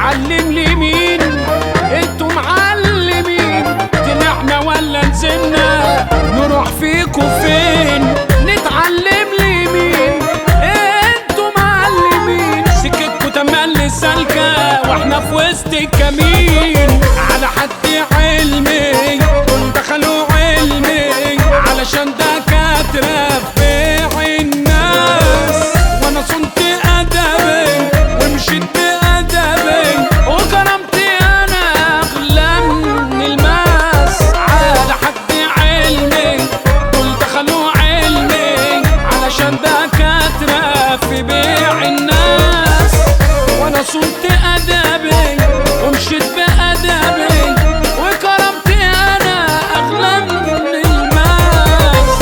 نتعلم لمين انتوا معلمين طلعنا ولا نزلنا نروح فيكوا فين نتعلم لمين انتوا معلمين سكتكوا تملي سالكة واحنا في وسط الكمين على حد علمي دول دخلوا علمي علشان دكاترة في الناس وانا صنت ادبي ومشيت بادبي وكرمتي انا اغلى من الماس على حد علمي دول دخلوا علمي علشان دكاترة في بيع الناس وانا صنت ادبي ومشيت بادبي وكرمتي انا اغلى من الماس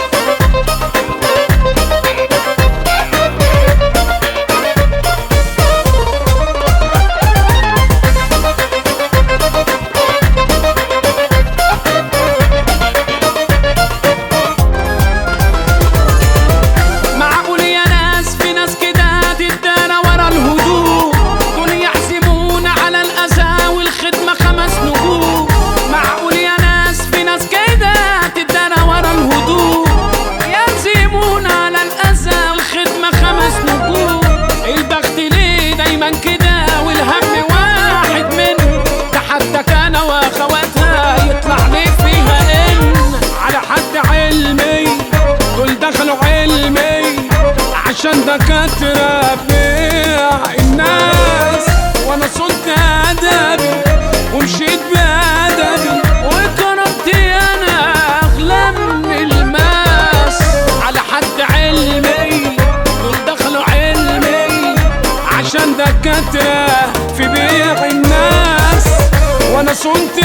معقول يا ناس في ناس كده تدانا ورا الهدوء دول يحسبون على الأذى والخدمة خمس نجوم معقول يا ناس في ناس كده تدانا ورا الهدوء يلزمون على الأذى والخدمة خمس نجوم البخت ليه دايما كده والهم واحد منه ده حتى كان واخواتها يطلع لي فيها ان على حد علمي دول دخلوا علمي عشان دكاترة بيع الناس وانا صنت ادبي ومشيت بادبي وكرمتي انا اغلى من الماس على حد علمي دول دخلوا علمي عشان دكاترة في بيع الناس وانا صنت